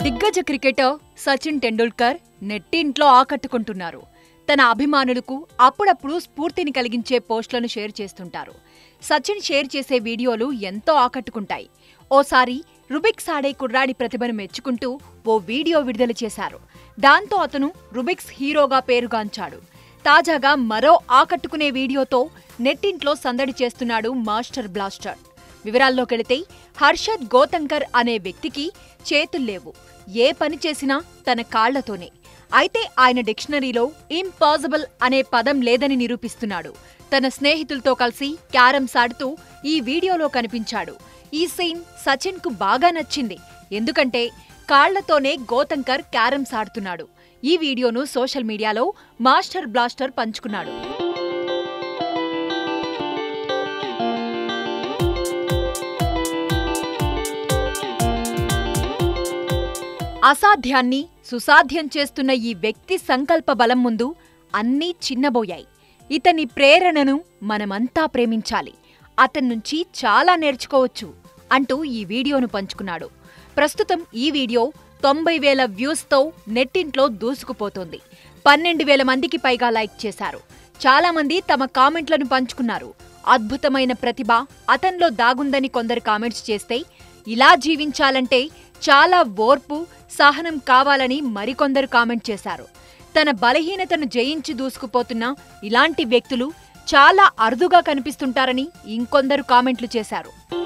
దిగ్గజ క్రికెటర్ సచిన్ టెండూల్కర్ నెట్టింట్లో ఆకట్టుకుంటున్నారు తన అభిమానులకు అప్పుడప్పుడు స్ఫూర్తిని కలిగించే పోస్టులను షేర్ చేస్తుంటారు సచిన్ షేర్ చేసే వీడియోలు ఎంతో ఆకట్టుకుంటాయి ఓసారి రుబిక్స్ ఆడే కుర్రాడి ప్రతిభను మెచ్చుకుంటూ ఓ వీడియో విడుదల చేశారు దాంతో అతను రుబిక్స్ హీరోగా పేరుగాంచాడు తాజాగా మరో ఆకట్టుకునే వీడియోతో నెట్టింట్లో సందడి చేస్తున్నాడు మాస్టర్ బ్లాస్టర్ వివరాల్లోకెళితే హర్షద్ గోతంకర్ అనే వ్యక్తికి చేతుల్లేవు ఏ పని చేసినా తన కాళ్లతోనే అయితే ఆయన డిక్షనరీలో ఇంపాసిబుల్ అనే పదం లేదని నిరూపిస్తున్నాడు తన స్నేహితులతో కలిసి క్యారమ్స్ ఆడుతూ ఈ వీడియోలో కనిపించాడు ఈ సీన్ సచిన్ కు బాగా నచ్చింది ఎందుకంటే కాళ్లతోనే గోతంకర్ క్యారమ్స్ ఆడుతున్నాడు ఈ వీడియోను సోషల్ మీడియాలో మాస్టర్ బ్లాస్టర్ పంచుకున్నాడు అసాధ్యాన్ని సుసాధ్యం చేస్తున్న ఈ వ్యక్తి సంకల్ప బలం ముందు అన్నీ చిన్నబోయాయి ఇతని ప్రేరణను మనమంతా ప్రేమించాలి అతని నుంచి చాలా నేర్చుకోవచ్చు అంటూ ఈ వీడియోను పంచుకున్నాడు ప్రస్తుతం ఈ వీడియో తొంభై వేల వ్యూస్తో నెట్టింట్లో దూసుకుపోతోంది పన్నెండు వేల మందికి పైగా లైక్ చేశారు చాలా మంది తమ కామెంట్లను పంచుకున్నారు అద్భుతమైన ప్రతిభ అతనిలో దాగుందని కొందరు కామెంట్స్ చేస్తే ఇలా జీవించాలంటే చాలా ఓర్పు సహనం కావాలని మరికొందరు కామెంట్ చేశారు తన బలహీనతను జయించి దూసుకుపోతున్న ఇలాంటి వ్యక్తులు చాలా అరుదుగా కనిపిస్తుంటారని ఇంకొందరు కామెంట్లు చేశారు